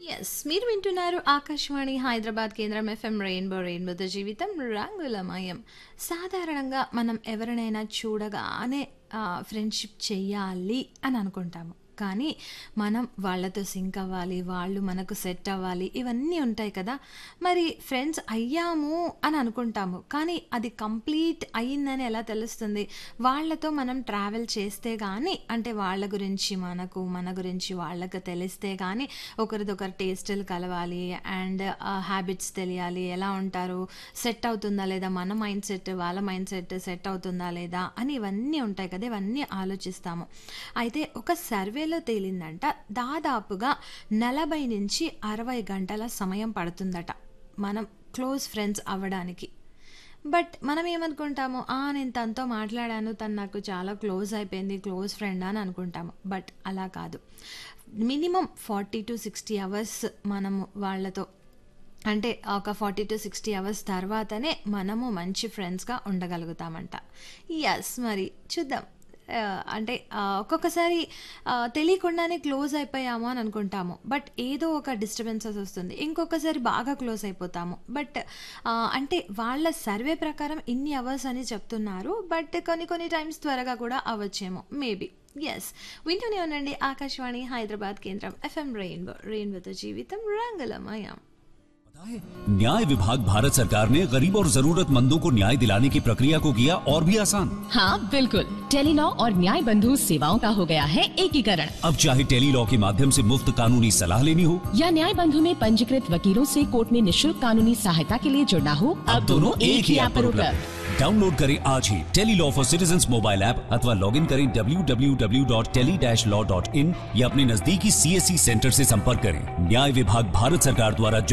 yes మీరు వింటున్నారు ఆకాశవాణి హైదరాబాద్ కేంద్రం ఎఫ్ఎం రెయిన్బో రెయిన్బోతో జీవితం రంగులమయం సాధారణంగా మనం ఎవరినైనా చూడగానే ఫ్రెండ్షిప్ చెయ్యాలి అని అనుకుంటాము కానీ మనం వాళ్ళతో సింక్ అవ్వాలి వాళ్ళు మనకు సెట్ అవ్వాలి ఇవన్నీ ఉంటాయి కదా మరి ఫ్రెండ్స్ అయ్యాము అని అనుకుంటాము కానీ అది కంప్లీట్ అయ్యిందని ఎలా తెలుస్తుంది వాళ్ళతో మనం ట్రావెల్ చేస్తే కానీ అంటే వాళ్ళ గురించి మనకు మన గురించి వాళ్ళకు తెలిస్తే కానీ ఒకరిదొకరు టేస్టులు కలవాలి అండ్ హ్యాబిట్స్ తెలియాలి ఎలా ఉంటారు సెట్ అవుతుందా లేదా మన మైండ్ సెట్ వాళ్ళ మైండ్ సెట్ సెట్ అవుతుందా లేదా అని ఇవన్నీ ఉంటాయి కదా ఇవన్నీ ఆలోచిస్తాము అయితే ఒక సర్వేలో తేలిందంట దాదాపుగా నలభై నుంచి అరవై గంటల సమయం పడుతుందట మనం క్లోజ్ ఫ్రెండ్స్ అవ్వడానికి బట్ మనం ఏమనుకుంటాము ఆ నేను తనతో మాట్లాడాను తను నాకు చాలా క్లోజ్ అయిపోయింది క్లోజ్ ఫ్రెండ్ అని అనుకుంటాము బట్ అలా కాదు minimum forty to sixty hours మనము వాళ్ళతో అంటే ఒక ఫార్టీ టు సిక్స్టీ అవర్స్ తర్వాతనే మనము మంచి ఫ్రెండ్స్గా ఉండగలుగుతామంట ఎస్ మరి చూద్దాం ఆ, అంటే ఆ, ఒక్కొక్కసారి ఆ, తెలియకుండానే క్లోజ్ అయిపోయాము అని అనుకుంటాము బట్ ఏదో ఒక డిస్టర్బెన్సెస్ వస్తుంది ఇంకొకసారి బాగా క్లోజ్ అయిపోతాము బట్ ఆ, అంటే వాళ్ళ సర్వే ప్రకారం ఇన్ని అవర్స్ అని చెప్తున్నారు బట్ కొన్ని కొన్ని టైమ్స్ త్వరగా కూడా అవ్వచ్చేమో మేబీ ఎస్ వింటూనే ఉండండి ఆకాశవాణి హైదరాబాద్ కేంద్రం ఎఫ్ఎం రెయిన్బో రెయిన్బోతో జీవితం రంగులమయం पता है न्याय विभाग भारत सरकार ने गरीब और जरूरतमंदों को न्याय दिलाने की प्रक्रिया को किया और भी आसान हाँ बिल्कुल टेलीलॉ और न्याय बंधु सेवाओं का हो गया है एकीकरण अब चाहे टेली लॉ के माध्यम से मुफ्त कानूनी सलाह लेनी हो या न्याय बंधु में पंजीकृत वकीलों से कोर्ट में निशुल्क कानूनी सहायता के लिए जुड़ना हो अब दोनों एक ही ऐप पर उपलब्ध डाउनलोड करें आज ही tele law for citizen mobile app अथवा लॉग इन करें www.tele-law.in या अपने नजदीकी सीएससी सेंटर से संपर्क करें न्याय विभाग भारत सरकार द्वारा